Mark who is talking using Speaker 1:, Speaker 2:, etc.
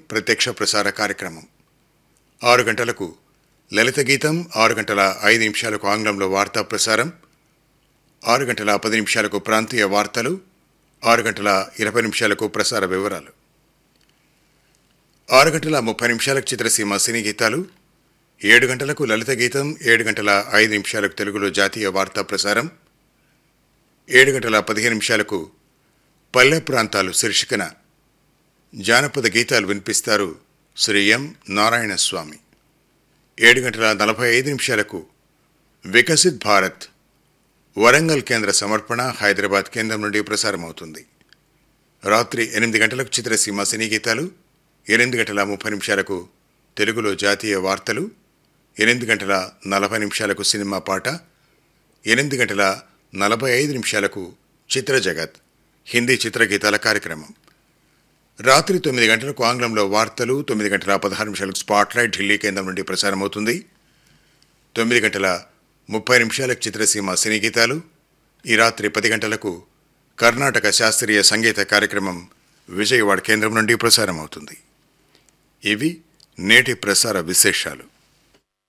Speaker 1: ప్రత్యక్ష ప్రసార కార్యక్రమం ఆరు గంటలకు లలిత గీతం ఆరు గంటల ఐదు నిమిషాలకు ఆంగ్లంలో వార్తా ప్రసారం ఆరు గంటల పది నిమిషాలకు ప్రాంతీయ వార్తలు ఆరు గంటల ఇరవై నిమిషాలకు ప్రసార వివరాలు ఆరు గంటల ముప్పై నిమిషాలకు చిత్రసీమ సినీ గీతాలు ఏడు గంటలకు లలిత గీతం ఏడు గంటల ఐదు నిమిషాలకు తెలుగులో జాతీయ వార్తా ప్రసారం ఏడు గంటల పదిహేను నిమిషాలకు పల్లె ప్రాంతాలు శీర్షికన జానపద గీతాలు వినిపిస్తారు శ్రీ ఎం నారాయణ స్వామి ఏడు గంటల నలభై ఐదు నిమిషాలకు వికసిత్ భారత్ వరంగల్ కేంద్ర సమర్పణ హైదరాబాద్ కేంద్రం నుండి ప్రసారమవుతుంది రాత్రి ఎనిమిది గంటలకు చిత్రసీమ సినీ గీతాలు ఎనిమిది గంటల ముప్పై నిమిషాలకు తెలుగులో జాతీయ వార్తలు ఎనిమిది గంటల నలభై నిమిషాలకు సినిమా పాట ఎనిమిది గంటల నలభై ఐదు నిమిషాలకు చిత్ర జగత్ హిందీ చిత్రగీతాల కార్యక్రమం రాత్రి తొమ్మిది గంటలకు ఆంగ్లంలో వార్తలు తొమ్మిది గంటల పదహారు నిమిషాలకు స్పాట్లైట్ ఢిల్లీ కేంద్రం నుండి ప్రసారమవుతుంది తొమ్మిది గంటల ముప్పై నిమిషాలకు చిత్రసీమ సినీ గీతాలు ఈ రాత్రి పది గంటలకు కర్ణాటక శాస్త్రీయ సంగీత కార్యక్రమం విజయవాడ కేంద్రం నుండి ప్రసారమవుతుంది ఇవి నేటి ప్రసార విశేషాలు